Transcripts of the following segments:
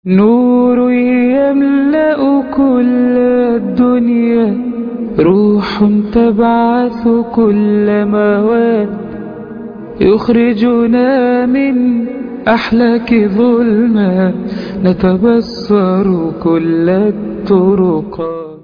نور يملأ كل الدنيا روح تبعث كل مواد يخرجنا من أحلاك ظلمات نتبصر كل الطرقات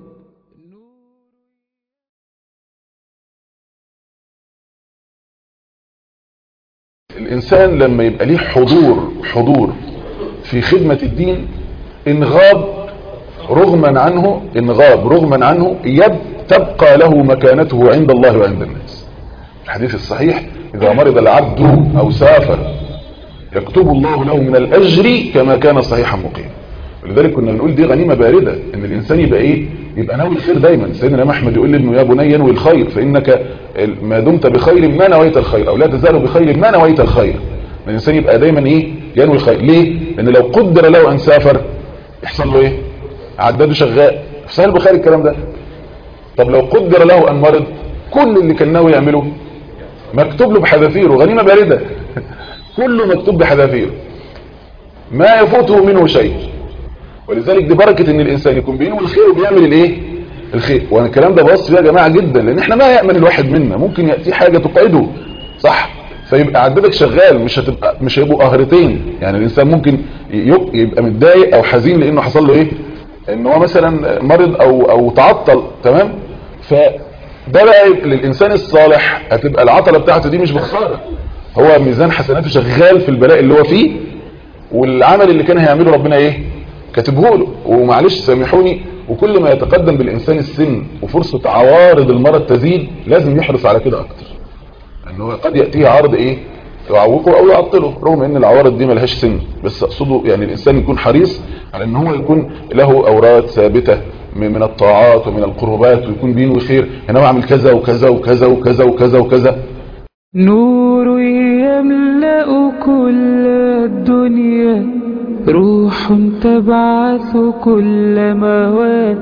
الإنسان لما يبقى ليه حضور حضور في خدمة الدين إن غاب رغما عنه إن غاب رغما عنه يب تبقى له مكانته عند الله وعند الناس الحديث الصحيح إذا مرض العبد أو سافر يكتب الله له من الأجر كما كان صحيحا مقيما ولذلك كنا بنقول دي غنيمة باردة ان الانسان يبقى ايه يبقى ناوي الخير دايما سيدنا احمد يقول لابنه يا بني انوي الخير فانك ما دمت بخير ما نويت الخير او لا تزال بخير ما نويت الخير الانسان يبقى دايما ايه ينوي الخير ليه لان لو قدر له ان سافر يحصل له ايه عداده شغال في صحيح البخاري الكلام ده طب لو قدر له ان مرض كل اللي كان ناوي يعمله مكتوب له بحذافيره غنيمه بارده كله مكتوب بحذافيره ما يفوته منه شيء ولذلك دي بركة ان الانسان يكون بينوي الخير وبيعمل الايه الخير وانا الكلام ده بص فيها يا جماعة جدا لان احنا ما يأمن الواحد منا ممكن يأتي حاجة تقعده صح فيبقى عددك شغال مش هتبقى مش هيبقوا قهرتين يعني الانسان ممكن يبقى متضايق او حزين لانه حصل له ايه ان هو مثلا مرض او او تعطل تمام فده بقى للانسان الصالح هتبقى العطلة بتاعته دي مش بخسارة هو ميزان حسناته شغال في البلاء اللي هو فيه والعمل اللي كان هيعمله ربنا ايه كاتبه له ومعلش سامحوني وكل ما يتقدم بالإنسان السن وفرصة عوارض المرض تزيد لازم يحرص على كده أكتر لأنه هو قد يأتيه عرض إيه يعوقه أو يعطله رغم أن العوارض دي ملهاش سن بس أقصده يعني الإنسان يكون حريص على أن هو يكون له أوراد ثابتة من الطاعات ومن القربات ويكون بينوي خير أنا أعمل كذا وكذا وكذا وكذا وكذا وكذا نور يملأ كل الدنيا روح تبعث كل مواد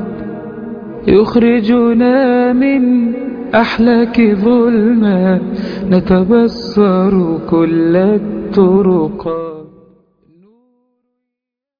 يخرجنا من أحلاك ظلمات نتبصر كل الطرقات